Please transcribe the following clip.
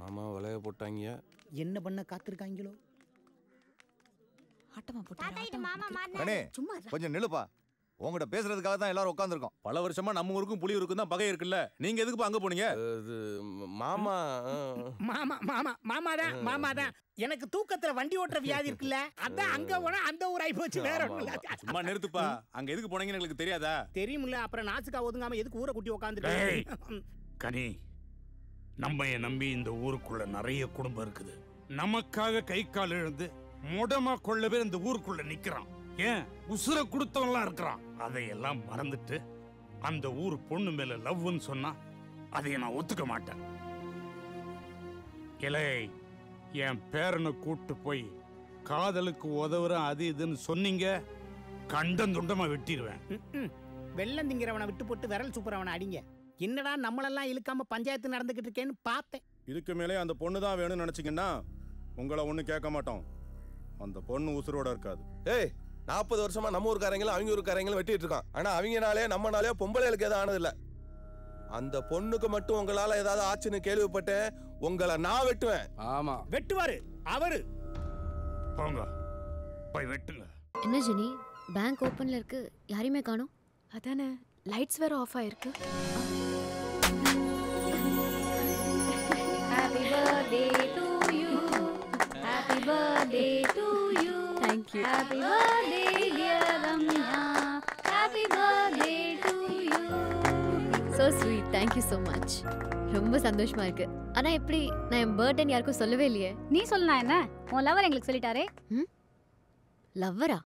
மாமா விளைய போட்டாங்க என்ன பண்ண காத்திருக்காங்களோ ஆட்டமா போட்டு தாத்தா இது மாமா மாறினாரு கணே சும்மா இருடா. கொஞ்சம் நில்லுப்பா உங்ககிட்ட பேசுறதுக்காக தான் எல்லாரும் உட்காந்துருக்கோம் பல வருஷமா நம்ம ஊருக்கும் புலியூருக்கும் தான் பகை இருக்குல்ல நீங்க எதுக்குப்பா அங்க போனீங்க இது ம- மாமா ஆ, மாமா மாமா மாமா தான் மாமா தான் எனக்கு தூக்கத்துல வண்டி ஓட்டுற வியாதி இருக்குல்ல அதான் அங்க போனா அந்த ஊர் ஆயி போச்சு வேற ஒண்ணும் இல்ல சும்மா நிறுத்துப்பா அங்க எதுக்கு போனீங்கன்னு எங்களுக்கு தெரியாதா தெரியுமில்ல அப்புறம் நாசுக்கா ஒதுங்காம எதுக்கு ஊரை குட்டி டேய். உட்காந்துட்டு கனி நம்மைய நம்பி இந்த ஊருக்குள்ள நிறைய குடும்பம் இருக்குது நமக்காக கை கால் இழந்து முடமா கொள்ள பேர் இந்த ஊருக்குள்ள நிக்கிறான் ஏன் உசுர கொடுத்தவன்லாம் இருக்கிறான் அதையெல்லாம் மறந்துட்டு அந்த ஊர் பொண்ணு மேல லவ்னு சொன்னா அதை நான் ஒத்துக்க மாட்டேன் இலை என் பேரனை கூட்டு போய் காதலுக்கு உதவுறேன் அது இதுன்னு சொன்னீங்க கண்டந்துண்டமா வெட்டிடுவேன் ம்ம். வெள்ளம் திங்கிறவனை விட்டு போட்டு விரல் சூப்பரவனை அடிங்க என்னடா நம்மளெல்லாம் இழுக்காம பஞ்சாயத்து நடந்துகிட்டு இருக்கேன்னு பார்த்தேன் இதுக்கு மேலே அந்த பொண்ணு தான் வேணும்னு நினைச்சீங்கன்னா உங்களை ஒன்றும் கேட்க மாட்டோம் அந்த பொண்ணு உசுரோட இருக்காது ஏய் நாற்பது வருஷமா நம்ம ஊருக்காரங்களும் அவங்க ஊருக்காரங்களும் வெட்டிட்டு இருக்கான் ஆனா அவங்கனாலே நம்மனாலே பொம்பளைகளுக்கு எதுவும் ஆனது இல்ல அந்த பொண்ணுக்கு மட்டும் உங்களால ஏதாவது ஆச்சுன்னு கேள்விப்பட்டேன் உங்களை நான் வெட்டுவேன் ஆமா வெட்டுவாரு அவரு போங்க போய் வெட்டுங்க என்ன ஜெனி பேங்க் ஓப்பன்ல இருக்கு யாரையுமே காணோம் அதானே லைட்ஸ் வேற ஆஃப் ஆயிருக்கு happy birthday to you happy birthday to you thank you happy birthday dear Ramya happy birthday to you so sweet thank you so much ரொம்ப சந்தோஷமா இருக்கு ஆனா எப்படி நான் என் பர்த்டேன்னு யாருக்கும் சொல்லவே இல்லையே நீ சொல்லலாம் என்ன உன் லவர் எங்களுக்கு சொல்லிட்டாரே லவ்வரா